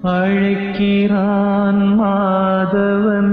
அழைக்கிறான் மாதவன்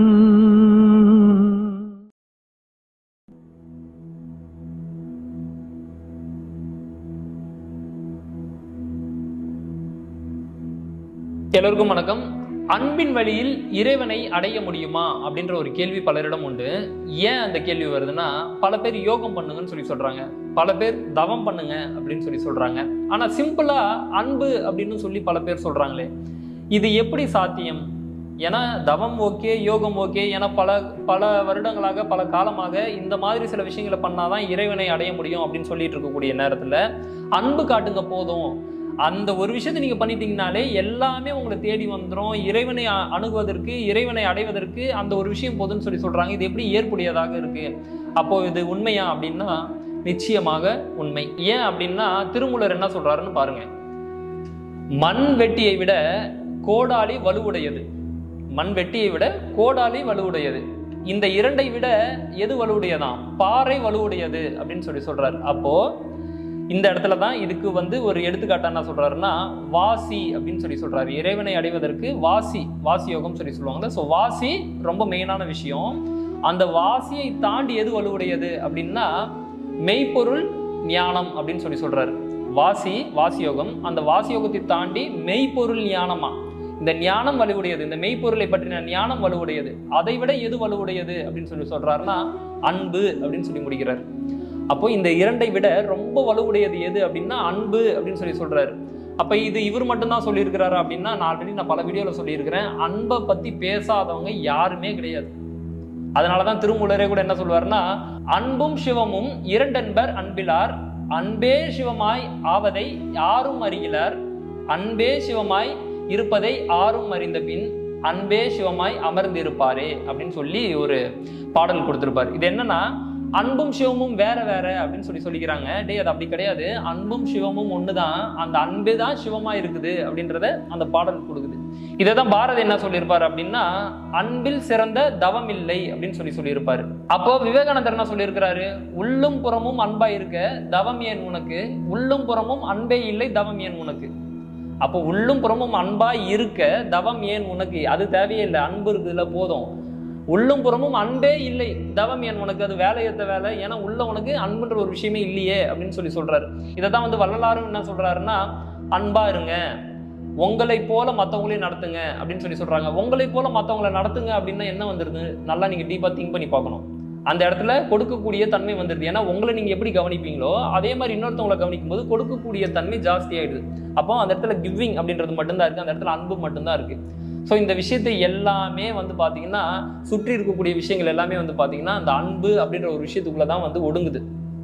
எல்லோருக்கும் வணக்கம் அன்பின் வழியில் இறைவனை அடைய முடியுமா அப்படின்ற ஒரு கேள்வி பலரிடம் உண்டு ஏன் அந்த கேள்வி வருதுன்னா பல பேர் யோகம் பண்ணுங்கன்னு சொல்லி சொல்றாங்க பல பேர் தவம் பண்ணுங்க அப்படின்னு சொல்லி சொல்றாங்க ஆனா சிம்பிளா அன்பு அப்படின்னு சொல்லி பல பேர் சொல்றாங்களே இது எப்படி சாத்தியம் ஏன்னா தவம் ஓகே யோகம் ஓகே ஏன்னா பல பல வருடங்களாக பல காலமாக இந்த மாதிரி சில விஷயங்களை பண்ணாதான் இறைவனை அடைய முடியும் அப்படின்னு சொல்லிட்டு இருக்கக்கூடிய நேரத்துல அன்பு காட்டுங்க போதும் அந்த ஒரு விஷயத்தை நீங்க பண்ணிட்டீங்கனாலே எல்லாமே உங்களை தேடி வந்துடும் இறைவனை அ- அணுகுவதற்கு இறைவனை அடைவதற்கு அந்த ஒரு விஷயம் போதும்னு சொல்லி சொல்றாங்க இது எப்படி ஏற்புடையதாக இருக்கு அப்போ இது உண்மையா அப்படின்னா நிச்சயமாக உண்மை ஏன் அப்படின்னா திருமூலர் என்ன சொல்றாருன்னு பாருங்க மண் வெட்டியை விட கோடாலி வலுவுடையது மண் வெட்டியை விட கோடாலி வலுவுடையது இந்த இரண்டை விட எது வலுவுடையதாம் பாறை வலுவுடையது அப்படின்னு சொல்லி சொல்றாரு அப்போ இந்த இடத்துல தான் இதுக்கு வந்து ஒரு எடுத்துக்காட்டா என்ன சொல்றாருன்னா வாசி அப்படின்னு சொல்லி சொல்றாரு இறைவனை அடைவதற்கு வாசி வாசி யோகம் சொல்லி சொல்லுவாங்கல்ல ஸோ வாசி ரொம்ப மெயினான விஷயம் அந்த வாசியை தாண்டி எது வலுவுடையது அப்படின்னா மெய்ப்பொருள் ஞானம் அப்படின்னு சொல்லி சொல்றாரு வாசி வாசி யோகம் அந்த வாசி யோகத்தை தாண்டி மெய்ப்பொருள் ஞானமா இந்த ஞானம் வலுவுடையது இந்த மெய்ப்பொருளை பற்றின ஞானம் வலுவுடையது அதை விட எது வலுவுடையது அப்படின்னு சொல்லி சொல்றாருன்னா அன்பு அப்படின்னு சொல்லி முடிக்கிறார் அப்போ இந்த இரண்டை விட ரொம்ப வலுவுடையது எது அப்படின்னா அன்பு அப்படின்னு சொல்லி சொல்றாரு அப்ப இது இவர் மட்டும்தான் சொல்லியிருக்கிறாரு அப்படின்னா நான் ஆல்ரெடி நான் பல வீடியோல சொல்லியிருக்கிறேன் அன்பை பத்தி பேசாதவங்க யாருமே கிடையாது அதனாலதான் திருமூலரே கூட என்ன சொல்வாருன்னா அன்பும் சிவமும் இரண்டென்பர் அன்பிலார் அன்பே சிவமாய் ஆவதை யாரும் அறிகிறார் அன்பே சிவமாய் இருப்பதை ஆரும் அறிந்த பின் அன்பே சிவமாய் அமர்ந்திருப்பாரே அப்படின்னு சொல்லி ஒரு பாடல் கொடுத்திருப்பார் இது என்னன்னா அன்பும் சிவமும் வேற வேற அப்படின்னு சொல்லி சொல்லிக்கிறாங்க டேய் அது அப்படி கிடையாது அன்பும் சிவமும் ஒண்ணுதான் அந்த அன்பே தான் சிவமா இருக்குது அப்படின்றத அந்த பாடல் கொடுக்குது இதை தான் பாரதி என்ன சொல்லியிருப்பாரு அப்படின்னா அன்பில் சிறந்த தவம் இல்லை அப்படின்னு சொல்லி சொல்லியிருப்பாரு அப்போ விவேகானந்தர் என்ன சொல்லியிருக்கிறாரு உள்ளும் புறமும் அன்பா இருக்க தவம் ஏன் உனக்கு உள்ளும் புறமும் அன்பே இல்லை தவம் ஏன் உனக்கு அப்போ உள்ளும் புறமும் அன்பா இருக்க தவம் ஏன் உனக்கு அது தேவையில்லை அன்பு இருக்குதுல போதும் உள்ளும் புறமும் அன்பே இல்லை தவம் ஏன் உனக்கு அது வேலை ஏத்த வேலை ஏன்னா உள்ள உனக்கு அன்புன்ற ஒரு விஷயமே இல்லையே அப்படின்னு சொல்லி சொல்றாரு இதை தான் வந்து வள்ளலாரும் என்ன சொல்றாருன்னா அன்பா இருங்க உங்களை போல மற்றவங்களையும் நடத்துங்க அப்படின்னு சொல்லி சொல்றாங்க உங்களை போல மற்றவங்களை நடத்துங்க அப்படின்னா என்ன வந்துருது நல்லா நீங்க டீப்பா திங்க் பண்ணி பார்க்கணும் அந்த இடத்துல கொடுக்கக்கூடிய தன்மை வந்துருது ஏன்னா உங்களை நீங்க எப்படி கவனிப்பீங்களோ அதே மாதிரி இன்னொருத்தவங்களை கவனிக்கும் போது கொடுக்கக்கூடிய தன்மை ஜாஸ்தி ஆயிடுது அப்போ அந்த இடத்துல கிவிங் அப்படின்றது மட்டும்தான் இருக்கு அந்த இடத்துல அன்பு மட்டும்தான் இருக்கு ஸோ இந்த விஷயத்தை எல்லாமே வந்து பார்த்தீங்கன்னா சுற்றி இருக்கக்கூடிய விஷயங்கள் எல்லாமே வந்து பார்த்தீங்கன்னா அந்த அன்பு அப்படின்ற ஒரு விஷயத்துக்குள்ள தான் வந்து ஒடுங்குது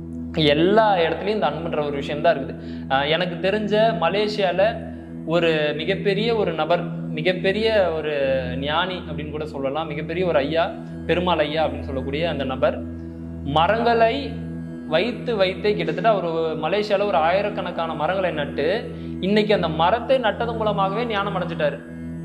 எல்லா இடத்துலையும் இந்த அன்புன்ற ஒரு விஷயம் தான் இருக்குது அஹ் எனக்கு தெரிஞ்ச மலேசியால ஒரு மிகப்பெரிய ஒரு நபர் மிகப்பெரிய ஒரு ஞானி அப்படின்னு கூட சொல்லலாம் மிகப்பெரிய ஒரு ஐயா பெருமாள் ஐயா அப்படின்னு சொல்லக்கூடிய அந்த நபர் மரங்களை வைத்து வைத்தே கிட்டத்தட்ட ஒரு மலேசியால ஒரு ஆயிரக்கணக்கான மரங்களை நட்டு இன்னைக்கு அந்த மரத்தை நட்டது மூலமாகவே ஞானம் அடைஞ்சிட்டாரு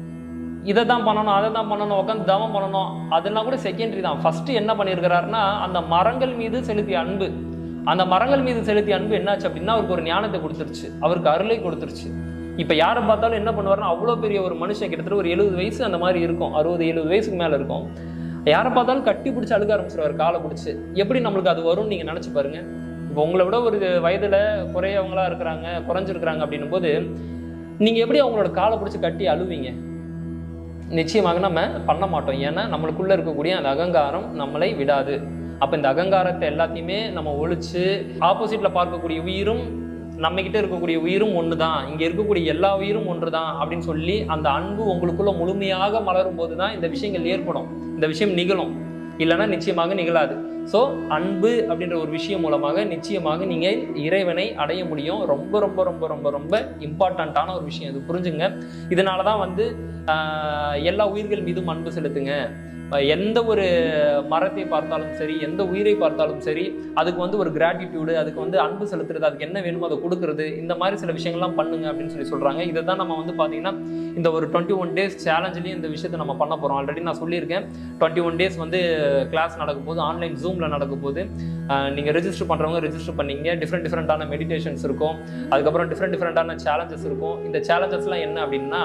இதை தான் பண்ணணும் அதை தான் பண்ணணும் உட்காந்து தவம் பண்ணணும் அதெல்லாம் கூட செகண்டரி தான் ஃபர்ஸ்ட் என்ன பண்ணியிருக்கிறாருன்னா அந்த மரங்கள் மீது செலுத்திய அன்பு அந்த மரங்கள் மீது செலுத்திய அன்பு என்னாச்சு அப்படின்னா அவருக்கு ஒரு ஞானத்தை கொடுத்துருச்சு அவருக்கு அருளை கொடுத்துருச்சு இப்போ யாரை பார்த்தாலும் என்ன பண்ணுவாருன்னா அவ்வளோ பெரிய ஒரு மனுஷன் கிட்டத்தட்ட ஒரு எழுபது வயசு அந்த மாதிரி இருக்கும் அறுபது எழுபது வயசுக்கு மேலே இருக்கும் யாரை பார்த்தாலும் கட்டி பிடிச்சி அழுக ஆரம்பிச்சிருவாரு காலை பிடிச்சி எப்படி நம்மளுக்கு அது வரும்னு நீங்கள் நினச்சி பாருங்க இப்போ உங்களை விட ஒரு வயதில் குறையவங்களா இருக்கிறாங்க குறைஞ்சிருக்கிறாங்க அப்படின்னும் போது நீங்கள் எப்படி அவங்களோட காலை பிடிச்சி கட்டி அழுவீங்க நிச்சயமாக நம்ம பண்ண மாட்டோம் ஏன்னா நம்மளுக்குள்ள இருக்கக்கூடிய அந்த அகங்காரம் நம்மளை விடாது அப்ப இந்த அகங்காரத்தை எல்லாத்தையுமே நம்ம ஒழிச்சு ஆப்போசிட்ல பார்க்கக்கூடிய உயிரும் நம்ம கிட்ட இருக்கக்கூடிய உயிரும் ஒண்ணுதான் இங்க இருக்கக்கூடிய எல்லா உயிரும் ஒன்றுதான் அப்படின்னு சொல்லி அந்த அன்பு உங்களுக்குள்ள முழுமையாக மலரும் போதுதான் இந்த விஷயங்கள் ஏற்படும் இந்த விஷயம் நிகழும் இல்லைன்னா நிச்சயமாக நிகழாது ஸோ அன்பு அப்படின்ற ஒரு விஷயம் மூலமாக நிச்சயமாக நீங்கள் இறைவனை அடைய முடியும் ரொம்ப ரொம்ப ரொம்ப ரொம்ப ரொம்ப இம்பார்ட்டண்ட்டான ஒரு விஷயம் இது புரிஞ்சுங்க இதனால தான் வந்து ஆஹ், எல்லா உயிர்கள் மீதும் அன்பு செலுத்துங்க அஹ், எந்த ஒரு மரத்தை பார்த்தாலும் சரி எந்த உயிரை பார்த்தாலும் சரி அதுக்கு வந்து ஒரு கிராட்டிடியூடு அதுக்கு வந்து அன்பு செலுத்துறது அதுக்கு என்ன வேணுமோ அதை கொடுக்கறது இந்த மாதிரி சில விஷயங்கள்லாம் பண்ணுங்க அப்படின்னு சொல்லி சொல்றாங்க இதை தான் நம்ம வந்து பார்த்தீங்கன்னா இந்த ஒரு டுவெண்ட்டி ஒன் டேஸ் சேலஞ்சிலையும் இந்த விஷயத்தை நம்ம பண்ண போகிறோம் ஆல்ரெடி நான் சொல்லியிருக்கேன் டுவெண்ட்டி ஒன் டேஸ் வந்து கிளாஸ் நடக்கும் போது ஆன்லைன் ஜூமில் நடக்கும் போது நீங்கள் ரெஜிஸ்டர் பண்ணுறவங்க ரெஜிஸ்டர் பண்ணீங்க டிஃப்ரெண்ட் டிஃப்ரெண்ட்டான மெடிடேஷன்ஸ் இருக்கும் அதுக்கப்புறம் டிஃப்ரெண்ட் டிஃப்ரெண்ட்டான சேலஞ்சஸ் இருக்கும் இந்த சேலஞ்சஸ்லாம் என்ன அப்படின்னா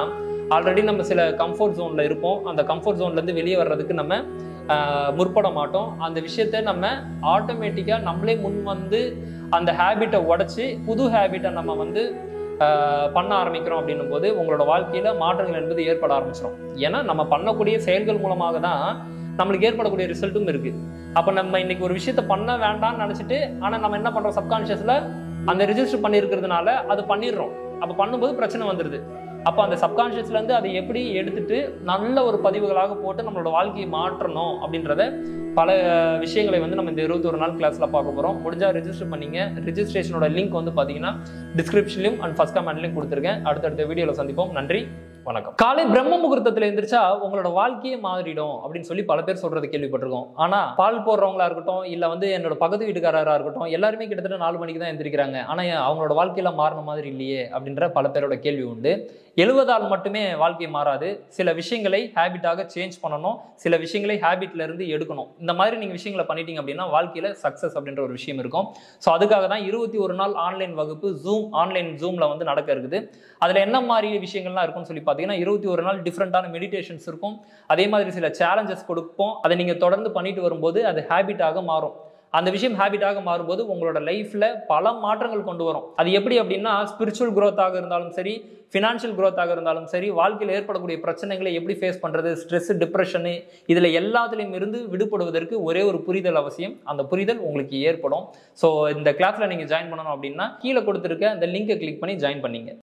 ஆல்ரெடி நம்ம சில கம்ஃபர்ட் ஜோனில் இருப்போம் அந்த கம்ஃபர்ட் ஜோன்லேருந்து வெளியே வர்றதுக்கு நம்ம ஆஹ், முற்பட மாட்டோம் அந்த விஷயத்த நம்ம ஆட்டோமேட்டிக்காக நம்மளே முன் வந்து அந்த ஹேபிட்டை உடச்சி புது ஹேபிட்டை நம்ம வந்து ஆஹ், பண்ண ஆரம்பிக்கிறோம் அப்படின்னும் போது உங்களோட வாழ்க்கையில் மாற்றங்கள் என்பது ஏற்பட ஆரம்பிச்சிடும் ஏன்னா நம்ம பண்ணக்கூடிய செயல்கள் மூலமாக தான் நம்மளுக்கு ஏற்படக்கூடிய ரிசல்ட்டும் இருக்கு அப்போ நம்ம இன்னைக்கு ஒரு விஷயத்த பண்ண வேண்டாம்னு நினச்சிட்டு ஆனால் நம்ம என்ன பண்ணுறோம் சப்கான்ஷியஸில் அந்த ரிஜிஸ்டர் பண்ணியிருக்கிறதுனால அது பண்ணிடுறோம் அப்போ பண்ணும்போது பிரச்சனை வந்துடுது அப்போ அந்த சப்கான்ஷியஸ்லேருந்து அதை எப்படி எடுத்துட்டு நல்ல ஒரு பதிவுகளாக போட்டு நம்மளோட வாழ்க்கையை மாற்றணும் அப்படின்றத பல விஷயங்களை வந்து நம்ம இந்த இருபத்தி ஒரு நாள் கிளாஸில் பார்க்க போகிறோம் முடிஞ்சால் ரெஜிஸ்டர் பண்ணீங்க ரெஜிஸ்ட்ரேஷனோட லிங்க் வந்து பார்த்தீங்கன்னா டிஸ்கிரிப்ஷன்லையும் அண்ட் ஃபஸ்ட் கமெண்ட்லையும் கொடுத்துருக்கேன் அடுத்தடுத்த வீடியோவில் சந்திப்போம் நன்றி வணக்கம் காலை பிரம்ம முகூர்த்தத்தில் எந்திரிச்சா உங்களோட வாழ்க்கையே மாறிடும் அப்படின்னு சொல்லி பல பேர் சொல்றது கேள்விப்பட்டிருக்கோம் ஆனா பால் போடுறவங்களா இருக்கட்டும் இல்ல வந்து என்னோட பக்கத்து வீட்டுக்காரரா இருக்கட்டும் எல்லாருமே கிட்டத்தட்ட நாலு மணிக்கு தான் எந்திரிக்கிறாங்க ஆனா ஏன் அவங்களோட வாழ்க்கையில மாறின மாதிரி இல்லையே அப்படின்ற பல பேரோட கேள்வி உண்டு எழுவதால் மட்டுமே வாழ்க்கை மாறாது சில விஷயங்களை ஹேபிட்டாக சேஞ்ச் பண்ணணும் சில விஷயங்களை ஹேபிட்ல இருந்து எடுக்கணும் இந்த மாதிரி நீங்க விஷயங்களை பண்ணிட்டீங்க அப்படின்னா வாழ்க்கையில சக்சஸ் அப்படின்ற ஒரு விஷயம் இருக்கும் ஸோ அதுக்காக தான் இருபத்தி ஒரு நாள் ஆன்லைன் வகுப்பு ஜூம் ஆன்லைன் ஜூம்ல வந்து நடக்க இருக்குது அதுல என்ன மாதிரி விஷயங்கள்லாம் இருக்கும்னு சொல்லி பார்த்தீங்கன்னா இருபத்தி ஒரு நாள் டிஃப்ரெண்டான மெடிடேஷன்ஸ் இருக்கும் அதே மாதிரி சில சேலஞ்சஸ் கொடுப்போம் அதை நீங்க தொடர்ந்து பண்ணிட்டு வரும்போது அது ஹேபிட்டாக மாறும் அந்த விஷயம் ஹேபிட்டாக மாறும்போது உங்களோட லைஃப்ல பல மாற்றங்கள் கொண்டு வரும் அது எப்படி அப்படின்னா ஸ்பிரிச்சுவல் growth-ஆக இருந்தாலும் சரி ஃபினான்ஷியல் growth-ஆக இருந்தாலும் சரி வாழ்க்கையில் ஏற்படக்கூடிய பிரச்சனைகளை எப்படி ஃபேஸ் பண்றது ஸ்ட்ரெஸ் டிப்ரெஷனு இதுல எல்லாத்துலேயும் இருந்து விடுபடுவதற்கு ஒரே ஒரு புரிதல் அவசியம் அந்த புரிதல் உங்களுக்கு ஏற்படும் ஸோ இந்த கிளாஸ்ல நீங்க ஜாயின் பண்ணணும் அப்படின்னா கீழே கொடுத்துருக்க அந்த லிங்கை கிளிக் பண்ணி ஜாயின் பண்ணீங்க